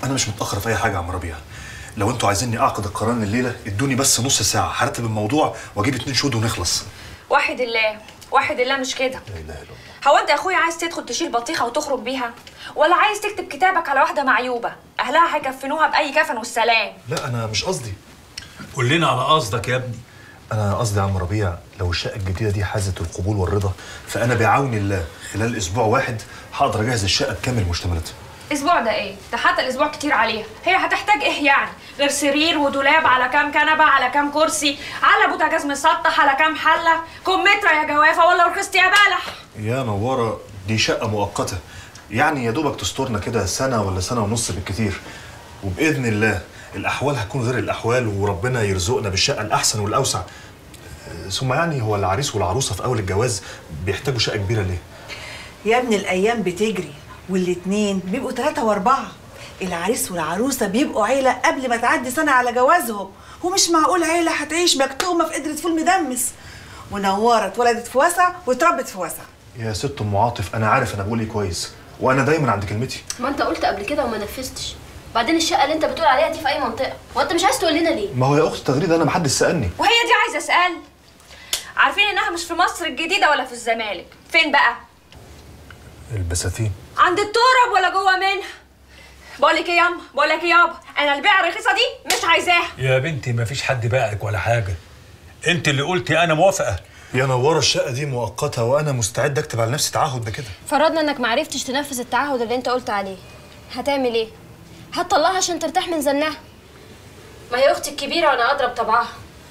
انا مش متاخر في اي حاجه يا عم ربيع لو انتوا عايزيني اعقد القران الليله ادوني بس نص ساعه هرتب الموضوع واجيب اتنين شهود ونخلص واحد الله واحد الله مش كده لا اله الا الله هو انت يا اخويا عايز تدخل تشيل بطيخه وتخرج بيها ولا عايز تكتب كتابك على واحده معيوبه اهلها هيكفنوها باي كفن والسلام لا انا مش قصدي قول لنا على قصدك يا ابني انا قصدي يا عم ربيع لو الشقه الجديده دي حازت القبول والرضا فانا بعون الله خلال اسبوع واحد هقدر اجهز الشقه بكامل مشتملاتها اسبوع ده ايه ده حتى الاسبوع كتير عليها هي هتحتاج ايه يعني غير سرير ودولاب على كام كنبه على كام كرسي على بوتاجاز مسطح على كام حله كمثرى يا جوافه ولا رخصت يا بلح يا نواره دي شقه مؤقته يعني يا دوبك تسترنا كده سنه ولا سنه ونص بالكتير وباذن الله الاحوال هتكون غير الاحوال وربنا يرزقنا بالشقه الاحسن والاوسع أه، ثم يعني هو العريس والعروسه في اول الجواز بيحتاجوا شقه كبيره ليه يا ابني الايام بتجري والاتنين بيبقوا ثلاثة واربعة العريس والعروسة بيبقوا عيلة قبل ما تعدي سنة على جوازهم ومش معقول عيلة هتعيش مكتومة في قدرة فول مدمس ونوارة اتولدت في وسع واتربت في وسع يا ست ام عاطف انا عارف انا بقول ايه كويس وانا دايما عند كلمتي ما انت قلت قبل كده وما نفذتش بعدين الشقه اللي انت بتقول عليها دي في اي منطقه وانت مش عايز تقول لنا ليه ما هو يا اخت التغريد انا محدش سالني وهي دي عايزه اسال عارفين انها مش في مصر الجديده ولا في الزمالك فين بقى البساتين عند التراب ولا جوه منها بقول لك ايه ياما بقول لك ايه يابا انا البيع الرخيصه دي مش عايزاها يا بنتي ما فيش حد باعك ولا حاجه انت اللي قلتي انا موافقه يا نواره الشقه دي مؤقته وانا مستعد اكتب على نفسي تعهد بكده فرضنا انك معرفتش تنفذ التعهد اللي انت قلت عليه هتعمل ايه هتطلعها عشان ترتاح من زنها ما هي اختي الكبيره وانا اضرب طبعها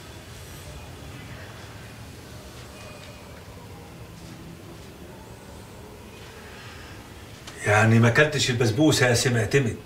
يعني ما اكلتش البسبوسه يا سي معتمد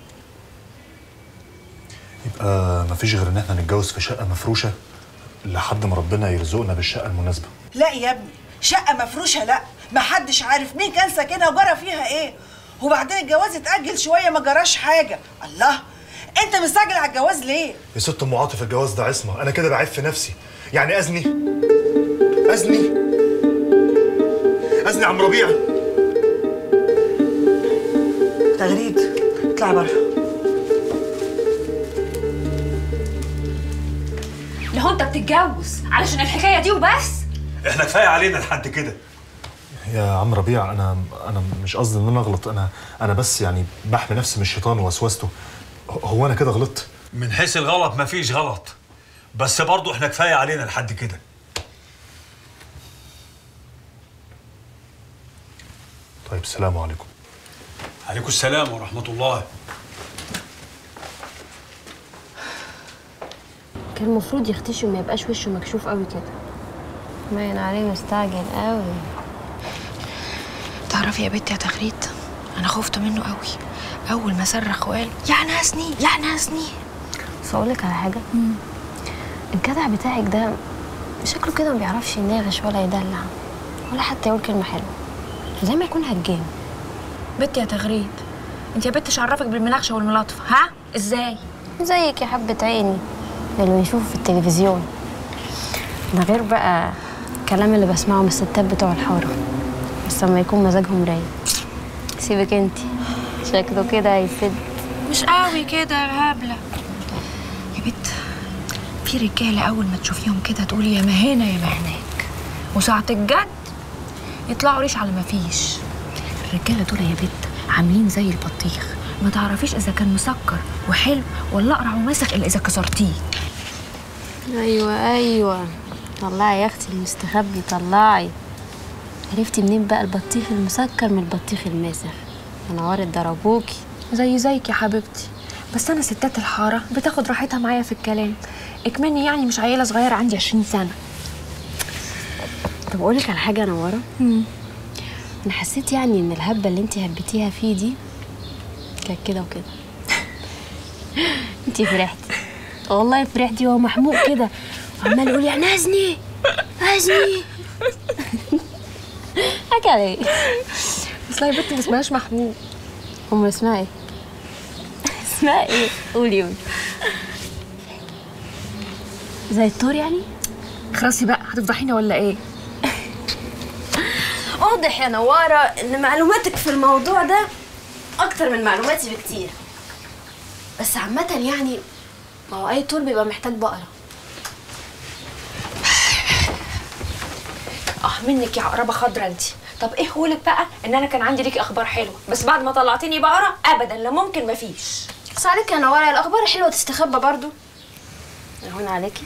يبقى مفيش غير ان احنا نتجوز في شقه مفروشه لحد ما ربنا يرزقنا بالشقه المناسبه لا يا ابني شقة مفروشة لا محدش عارف مين كان ساكنها وجرى فيها ايه وبعدين الجواز اتأجل شوية ما جراش حاجة الله انت مستعجل على الجواز ليه يا ست ام عاطف الجواز ده عصمه انا كده بعيب في نفسي يعني ازني ازني ازني يا عم ربيع تغريد اطلع بره اللي هو انت بتتجوز علشان الحكايه دي وبس احنا كفايه علينا لحد كده يا عم ربيع انا انا مش قصدي ان انا اغلط انا انا بس يعني بحمي نفسي من الشيطان ووسوسته هو انا كده غلطت من حيث الغلط ما فيش غلط بس برضه احنا كفايه علينا لحد كده طيب السلام عليكم عليكم السلام ورحمه الله كان المفروض يختشي وما يبقاش وشه مكشوف قوي كده باين عليه مستعجل قوي تعرفي يا بنتي يا تغريد انا خفت منه قوي اول ما صرخ وقال يا ناسني يا ناسني بس اقول لك على حاجه الجدع بتاعك ده شكله كده ما بيعرفش يناغش ولا يدلع ولا حتى يقول كلمه حلوه زي ما يكون هجام بنتي يا تغريد انت يا بنتي عرفك بالمناقشه والملاطفه ها ازاي زيك يا حبة عيني اللي بنشوفه في التلفزيون ده غير بقى الكلام اللي بسمعه من الستات بتوع الحارة بس لما يكون مزاجهم رايق سيبك انتي شكله كده هيسد مش قوي كده يا هبله يا بنت في رجاله اول ما تشوفيهم كده تقولي يا ما هنا يا ما هناك وساعه الجد يطلعوا ريش على ما فيش الرجاله دول يا بنت عاملين زي البطيخ ما تعرفيش اذا كان مسكر وحلو ولا اقرع وماسخ الا اذا كسرتيه ايوه ايوه طلعي يا اختي المستخبي طلعي عرفتي منين بقى البطيخ المسكر من البطيخ الماسخ نورت ضربوكي زي زيك يا حبيبتي بس انا ستات الحاره بتاخد راحتها معايا في الكلام اكمني يعني مش عيله صغيره عندي 20 سنه طب اقولك على حاجه يا نوره انا حسيت يعني ان الهبه اللي انت هبتيها فيه دي كانت كده وكده انت فرحتي والله فرحتي وهو محموق كده وعمال يقول يا نازني نازني حكى عليه اصل يا بنتي ما اسمهاش محمود امال اسمها ايه اسمها ايه قولي قولي زي الطور يعني خلاصي بقى هتفضحينا ولا ايه واضح يا نوارة إن معلوماتك في الموضوع ده أكتر من معلوماتي بكتير بس عامة يعني ما هو أي طول بيبقى محتاج بقرة اه منك يا عقربه خضرا انت طب ايه هولك بقى ان انا كان عندي ليكي اخبار حلوه بس بعد ما طلعتني بقره ابدا لا ممكن مفيش بس عليك يا نوارة الأخبار الحلوة تستخبى برضو هون عليكي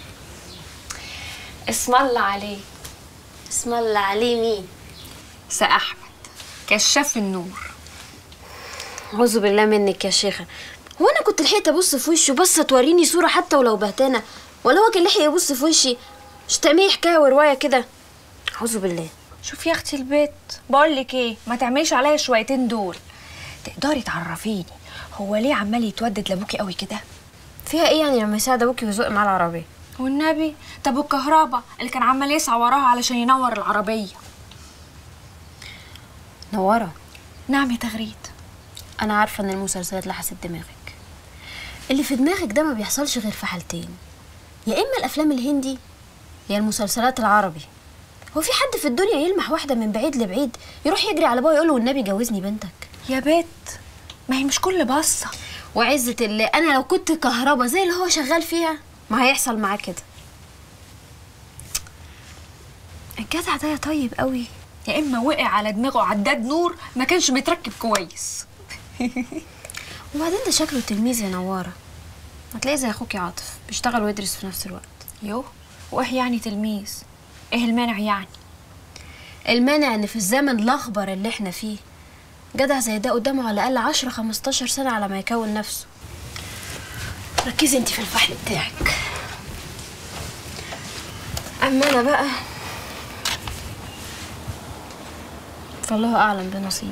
اسم الله عليه اسم الله عليه مين سا احمد كشاف النور أعوذ بالله منك يا شيخة هو أنا كنت لحقت أبص في وشه بس توريني صورة حتى ولو بهتانة ولا هو كان لحق يبص في وشي مش تعملي حكاية ورواية كده أعوذ بالله شوف يا اختي البيت بقول لك ايه ما تعمليش عليا شويتين دول تقدري تعرفيني هو ليه عمال يتودد لابوكي قوي كده فيها إيه يعني لما يساعد أبوكي ويزق معاه العربية والنبي طب والكهرباء اللي كان عمال يسعى وراها علشان ينور العربيه نوارة نعم يا تغريد أنا عارفة إن المسلسلات لحست دماغك اللي في دماغك ده ما بيحصلش غير في حالتين يا إما الأفلام الهندي يا المسلسلات العربي هو في حد في الدنيا يلمح واحدة من بعيد لبعيد يروح يجري على بابا يقول له والنبي جوزني بنتك يا بت ما هي مش كل بصه وعزة الله أنا لو كنت كهربا زي اللي هو شغال فيها ما هيحصل معاه كده الجدع ده يا طيب قوي يا اما وقع على دماغه عداد نور ما كانش متركب كويس وبعدين ده شكله تلميذ يا نوارة هتلاقيه زي أخوك عاطف بيشتغل ويدرس في نفس الوقت يو وايه يعني تلميذ ايه المانع يعني المانع ان في الزمن الاخبر اللي احنا فيه جدع زي ده قدامه على الاقل 10 15 سنه على ما يكون نفسه ركزي انت في الفحل بتاعك اما انا بقى فالله اعلم بنصيبي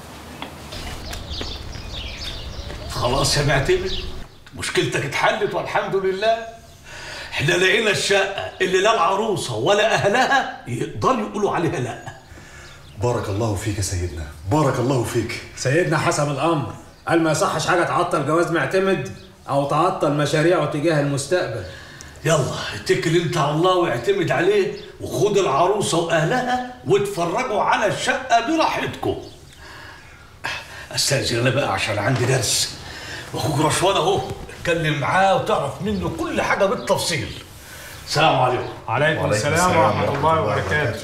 خلاص يا معتمد مشكلتك اتحلت والحمد لله احنا لقينا الشقة اللي لا العروسة ولا أهلها يقدروا يقولوا عليها لا بارك الله فيك يا سيدنا بارك الله فيك سيدنا حسب الامر قال ما يصحش حاجه تعطل جواز معتمد او تعطل مشاريعه تجاه المستقبل يلا اتكل انت على الله واعتمد عليه وخد العروسة وأهلها واتفرجوا على الشقة براحتكم استاذن انا بقى عشان عندي درس واخوك رشوان اهو اتكلم معاه وتعرف منه كل حاجة بالتفصيل السلام عليكم عليكم وعليكم السلام السلام ورحمه ورحمة الله الله وبركاته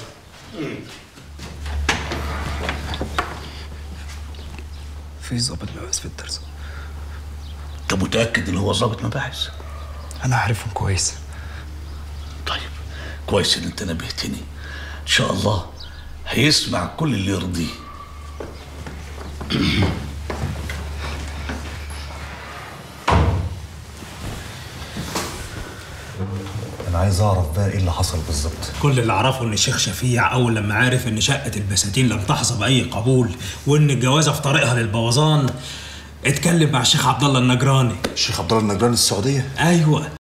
في ظابط مباحث في الدرس انت متأكد ان هو ظابط مباحث؟ انا عارفهم كويس طيب كويس ان انت نبهتني ان شاء الله هيسمع كل اللي يرضيه انا عايز اعرف بقى ايه اللي حصل بالظبط كل اللي اعرفه ان الشيخ شفيع اول لما عرف ان شقه البساتين لم تحظى باي قبول وان الجوازه في طريقها للبوظان اتكلم مع الشيخ عبد الله النجراني الشيخ عبد الله النجران السعوديه ايوه